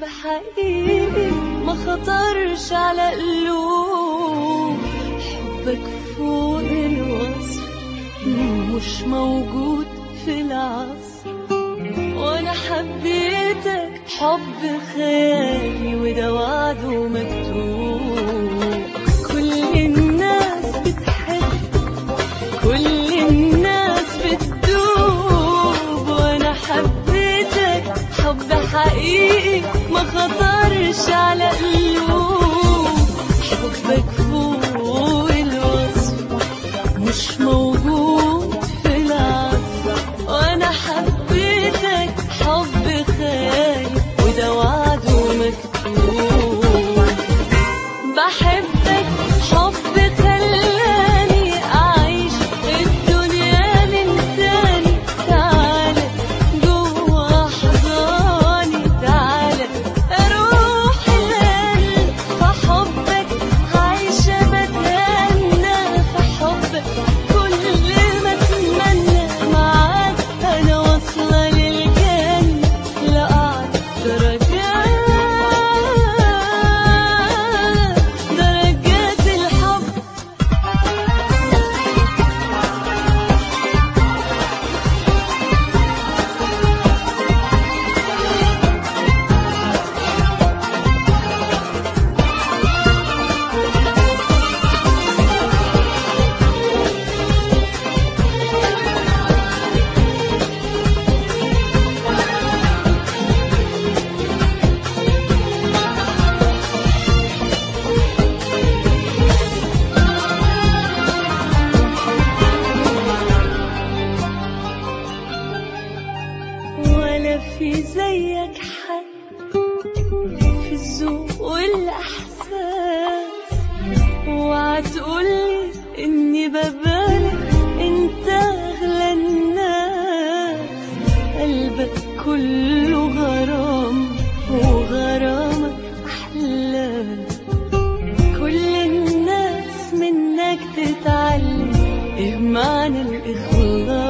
حقيقي ما خطرش على قلوب حبك فوق الوصف مش موجود في العصر وانا حبيتك حب خيالي وده وعده مكتوب كل الناس بتحب كل الناس بتدوب وانا حبيتك حب حقيقي ما خطرش على قلوب حبك فوق الوصف مش موجود في العصر وانا حبيتك حب خايف وده وعده مكتوب بحبك حب خلاني اعيش الدنيا من تاني تعالى جوا حضاني تعالى اروح القلب في حبك عايشة بتهنى في حبك كل ما اتمنى معاك انا واصلة للجنة لأعلى درجات درجات الحب ولا في زيك حد في الذوق والإحساس اوعى تقولي إني ببالغ أنت أغلى الناس قلبك كله غرام وغرامك أحلام كل الناس منك تتعلم إيه معنى الإخلاص